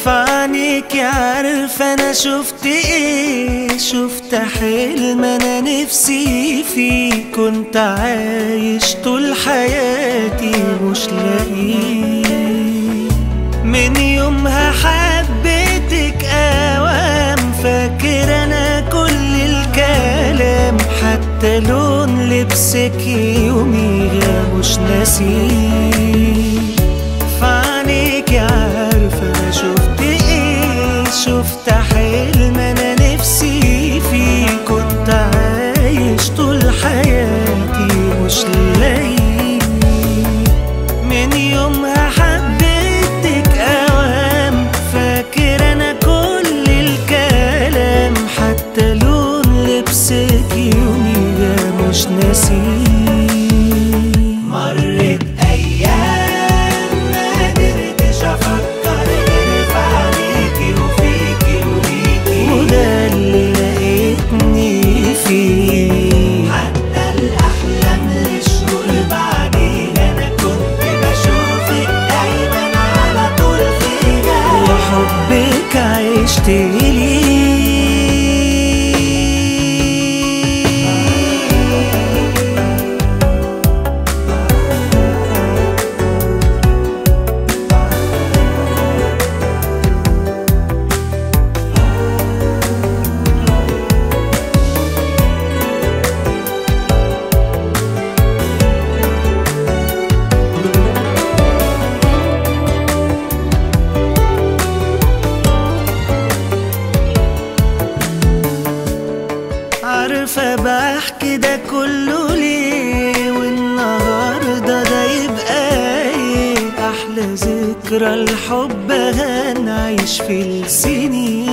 فعنيك عارفة انا شفت ايه شفت حلم انا نفسي فيه كنت عايش طول حياتي مش لاقيه من يومها حبيتك اوام فاكر انا كل الكلام حتى لون لبسك يوميها مش ناسيه فعنيك عارفة أنا شفت ايه شفت حلم انا نفسي فيه كنت عايش طول حياتي مش لاقيه من يومها حبيتك اوام فاكر انا كل الكلام حتى لون لبسك يوميها مش ناسيه مرت ايام ما قدرتش افكر غير في عليكي وفيكي وليكي وده اللي لقيتني فيه حتى الاحلام للشهور بعدين انا كنت بشوفك دايما على طول فيها وحبك عشت ليه عارفة بحكي ده كله ليه والنهاردة ده يبقى ايه أحلى ذكرى الحب هنعيش في السنين